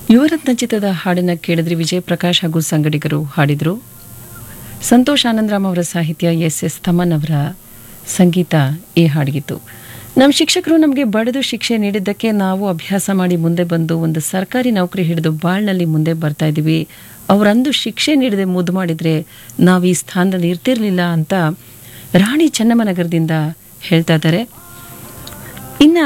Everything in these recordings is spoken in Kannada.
ಯುವರತ್ನ ಚಿತ್ರದ ಹಾಡನ್ನ ಕೇಳಿದ್ರಿ ವಿಜಯ್ ಪ್ರಕಾಶ್ ಹಾಗೂ ಸಂಗಡಿಗರು ಹಾಡಿದ್ರು ಸಂತೋಷ್ ಆನಂದರಾಮ್ ಅವರ ಸಾಹಿತ್ಯ ಎಸ್ ಎಸ್ ತಮನ್ ಅವರ ಸಂಗೀತ ಈ ಹಾಡಿಗಿತ್ತು ನಮ್ಮ ಶಿಕ್ಷಕರು ನಮಗೆ ಬಡಿದು ಶಿಕ್ಷೆ ನೀಡಿದ್ದಕ್ಕೆ ನಾವು ಅಭ್ಯಾಸ ಮಾಡಿ ಮುಂದೆ ಬಂದು ಒಂದು ಸರ್ಕಾರಿ ನೌಕರಿ ಹಿಡಿದು ಬಾಳ್ನಲ್ಲಿ ಮುಂದೆ ಬರ್ತಾ ಇದ್ದೀವಿ ಅವರಂದು ಶಿಕ್ಷೆ ನೀಡದೆ ಮುದ್ದು ಮಾಡಿದ್ರೆ ನಾವು ಈ ಸ್ಥಾನದಲ್ಲಿ ಇರ್ತಿರ್ಲಿಲ್ಲ ಅಂತ ರಾಣಿ ಚೆನ್ನಮ್ಮನಗರದಿಂದ ಹೇಳ್ತಾ ಇದ್ದಾರೆ ಇನ್ನ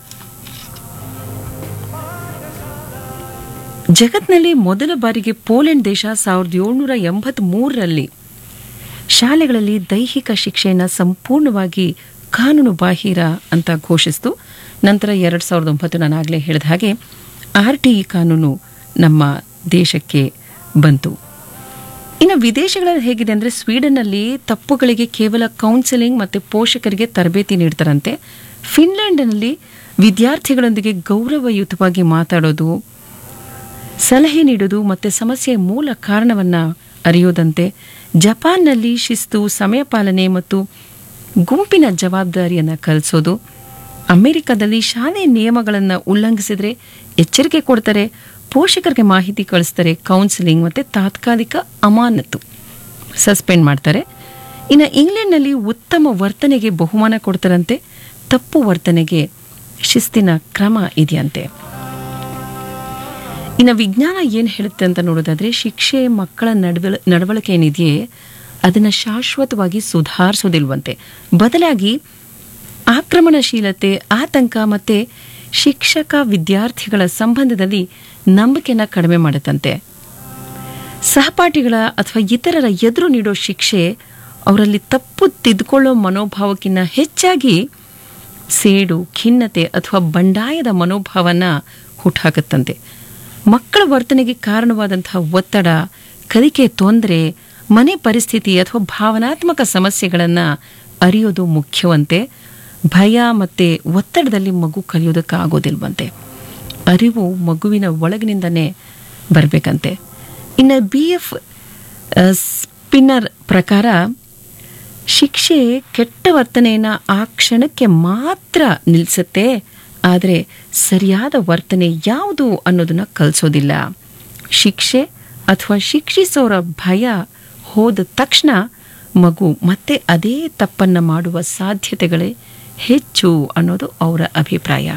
ಜಗತ್ನಲ್ಲಿ ಮೊದಲ ಬಾರಿಗೆ ಪೋಲೆಂಡ್ ದೇಶ ಸಾವಿರದ ಏಳ್ನೂರ ಎಂಬತ್ತ್ ಮೂರರಲ್ಲಿ ಶಾಲೆಗಳಲ್ಲಿ ದೈಹಿಕ ಶಿಕ್ಷೆಯನ್ನು ಸಂಪೂರ್ಣವಾಗಿ ಕಾನೂನು ಬಾಹಿರ ಅಂತ ಘೋಷಿಸಿತು ನಂತರ ಎರಡು ಸಾವಿರದ ಒಂಬತ್ತು ನಾನು ಆಗಲೇ ಹೇಳಿದ ಹಾಗೆ ಆರ್ ಟಿ ಇ ಕಾನೂನು ನಮ್ಮ ದೇಶಕ್ಕೆ ಬಂತು ಇನ್ನು ವಿದೇಶಗಳಲ್ಲಿ ಹೇಗಿದೆ ಅಂದರೆ ಸ್ವೀಡನ್ನಲ್ಲಿ ತಪ್ಪುಗಳಿಗೆ ಕೇವಲ ಕೌನ್ಸಿಲಿಂಗ್ ಮತ್ತು ಪೋಷಕರಿಗೆ ತರಬೇತಿ ನೀಡ್ತಾರಂತೆ ಫಿನ್ಲೆಂಡ್ನಲ್ಲಿ ವಿದ್ಯಾರ್ಥಿಗಳೊಂದಿಗೆ ಗೌರವಯುತವಾಗಿ ಮಾತಾಡೋದು ಸಲಹೆ ನೀಡೋದು ಮತ್ತು ಸಮಸ್ಯೆಯ ಮೂಲ ಕಾರಣವನ್ನು ಅರಿಯೋದಂತೆ ಜಪಾನ್ನಲ್ಲಿ ಶಿಸ್ತು ಸಮಯ ಪಾಲನೆ ಮತ್ತು ಗುಂಪಿನ ಜವಾಬ್ದಾರಿಯನ್ನು ಕಲಿಸೋದು ಅಮೆರಿಕದಲ್ಲಿ ಶಾಲೆ ನಿಯಮಗಳನ್ನು ಉಲ್ಲಂಘಿಸಿದರೆ ಎಚ್ಚರಿಕೆ ಕೊಡ್ತಾರೆ ಪೋಷಕರಿಗೆ ಮಾಹಿತಿ ಕಳಿಸ್ತಾರೆ ಕೌನ್ಸಿಲಿಂಗ್ ಮತ್ತು ತಾತ್ಕಾಲಿಕ ಅಮಾನತು ಸಸ್ಪೆಂಡ್ ಮಾಡ್ತಾರೆ ಇನ್ನು ಇಂಗ್ಲೆಂಡ್ನಲ್ಲಿ ಉತ್ತಮ ವರ್ತನೆಗೆ ಬಹುಮಾನ ಕೊಡ್ತಾರಂತೆ ತಪ್ಪು ವರ್ತನೆಗೆ ಶಿಸ್ತಿನ ಕ್ರಮ ಇದೆಯಂತೆ ಇನ್ನು ವಿಜ್ಞಾನ ಏನು ಹೇಳುತ್ತೆ ಅಂತ ನೋಡೋದಾದ್ರೆ ಶಿಕ್ಷೆ ಮಕ್ಕಳ ನಡವಳ ನಡವಳಿಕೆ ಏನಿದೆಯೇ ಅದನ್ನು ಶಾಶ್ವತವಾಗಿ ಸುಧಾರಿಸೋದಿಲ್ವಂತೆ ಬದಲಾಗಿ ಆಕ್ರಮಣಶೀಲತೆ ಆತಂಕ ಮತ್ತು ಶಿಕ್ಷಕ ವಿದ್ಯಾರ್ಥಿಗಳ ಸಂಬಂಧದಲ್ಲಿ ನಂಬಿಕೆನ ಕಡಿಮೆ ಮಾಡುತ್ತಂತೆ ಸಹಪಾಠಿಗಳ ಅಥವಾ ಇತರರ ಎದುರು ನೀಡೋ ಶಿಕ್ಷೆ ಅವರಲ್ಲಿ ತಪ್ಪು ತಿದ್ದುಕೊಳ್ಳೋ ಮನೋಭಾವಕ್ಕಿಂತ ಹೆಚ್ಚಾಗಿ ಸೇಡು ಖಿನ್ನತೆ ಅಥವಾ ಬಂಡಾಯದ ಮನೋಭಾವನ ಹುಟ್ಟಾಕತ್ತಂತೆ ಮಕ್ಕಳ ವರ್ತನೆಗೆ ಕಾರಣವಾದಂತಹ ಒತ್ತಡ ಕಲಿಕೆ ತೊಂದರೆ ಮನೆ ಪರಿಸ್ಥಿತಿ ಅಥವಾ ಭಾವನಾತ್ಮಕ ಸಮಸ್ಯೆಗಳನ್ನು ಅರಿಯೋದು ಮುಖ್ಯವಂತೆ ಭಯ ಮತ್ತು ಒತ್ತಡದಲ್ಲಿ ಮಗು ಕಲಿಯೋದಕ್ಕಾಗೋದಿಲ್ವಂತೆ ಅರಿವು ಮಗುವಿನ ಒಳಗಿನಿಂದನೇ ಬರಬೇಕಂತೆ ಇನ್ನು ಬಿ ಎಫ್ ಸ್ಪಿನ್ನರ್ ಪ್ರಕಾರ ಶಿಕ್ಷೆ ಕೆಟ್ಟ ವರ್ತನೆಯನ್ನು ಆ ಕ್ಷಣಕ್ಕೆ ಮಾತ್ರ ನಿಲ್ಲಿಸುತ್ತೆ ಆದರೆ ಸರಿಯಾದ ವರ್ತನೆ ಯಾವುದು ಅನ್ನೋದನ್ನ ಕಲಿಸೋದಿಲ್ಲ ಶಿಕ್ಷೆ ಅಥವಾ ಶಿಕ್ಷಿಸೋರ ಭಯ ಹೋದ ತಕ್ಷಣ ಮಗು ಮತ್ತೆ ಅದೇ ತಪ್ಪನ್ನು ಮಾಡುವ ಸಾಧ್ಯತೆಗಳೇ ಹೆಚ್ಚು ಅನ್ನೋದು ಅವರ ಅಭಿಪ್ರಾಯ